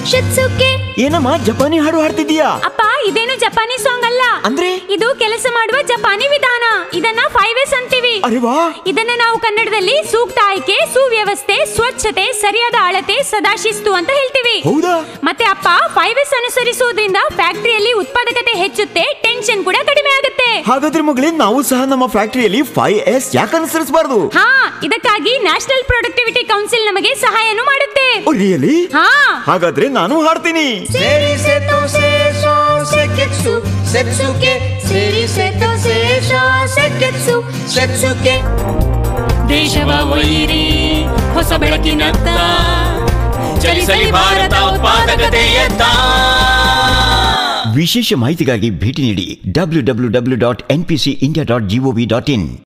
ಶಿಟ್ಸುಕೆ ಏನಮ್ಮ ಜಪಾನಿ ಹಾಡು ಹಾಡ್ತಿದ್ಯಾ ಅಪ್ಪ ಇದೇನು ಜಪಾನಿ ಸಾಂಗ್ ಅಲ್ಲ ಅಂದ್ರೆ ಇದು ಕೆಲಸ ಮಾಡುವ ಜಪಾನಿ ವಿಧಾನ ಇದನ್ನ ಫೈವ್ ಎಸ್ ಅಂತೀವಿ ಅರೆ ವಾ ಇದನ್ನ ನಾವು ಕನ್ನಡದಲ್ಲಿ ಸೂಕ್ತ ಆಯ್ಕೆ ಸುವ್ಯವಸ್ಥೆ ಸ್ವಚ್ಛತೆ ಸರಿಯಾದ ಅಳತೆ ಸದಾಶಿಸ್ತು ಅಂತ ಹೇಳ್ತೀವಿ ಹೌದಾ ಮತ್ತೆ ಅಪ್ಪ ಫೈವ್ ಎಸ್ ಅನುಸರಿಸುವುದರಿಂದ ಫ್ಯಾಕ್ಟರಿಯಲ್ಲಿ ಉತ್ಪಾದಕತೆ ಹೆಚ್ಚುತ್ತೆ ಟೆನ್ಷನ್ ಕೂಡ ಕಡಿಮೆ ಆಗುತ್ತೆ ಹಾಗಾದ್ರೆ ಮಗಳೇ ನಾವು ಸಹ ನಮ್ಮ ಫ್ಯಾಕ್ಟರಿಯಲ್ಲಿ ಫೈವ್ ಎಸ್ ಯಾಕೆ ಅನುಸರಿಸಬಾರ್ದು ಹಾ ಇದಕ್ಕಾಗಿ ನ್ಯಾಷನಲ್ ಪ್ರೊಡಕ್ಟಿವಿಟಿ ಕೌನ್ಸಿಲ್ ನಮಗೆ ಸಹಾಯನು ಮಾಡುತ್ತೆ ರಿಯಲಿ ಹಾ ಹಾಗಾದ್ರೆ ನಾನು ಹಾಡ್ತೀನಿ ಸೇರಿ ಸೆತೋ ಸೇಷ ಸೆಕೆಟ್ಸು ಸೆಟ್ಸುಕೆ ಸೇರಿ ಸೆತೋ ಸೇಷ ಸೆಕೆಟ್ಸು ಸೆಟ್ಸುಕೆ ದೇಶವ ಒಯ್ಯಿರಿ ಹೊಸ ಬೆಳಕಿನತ್ತ ಚಲಿಸಲಿ ಭಾರತ ಉತ್ಪಾದಕತೆಯತ್ತ ವಿಶೇಷ ಮಾಹಿತಿಗಾಗಿ ಭೇಟಿ ನೀಡಿ W W W dot N P C India dot gov dot ಇನ್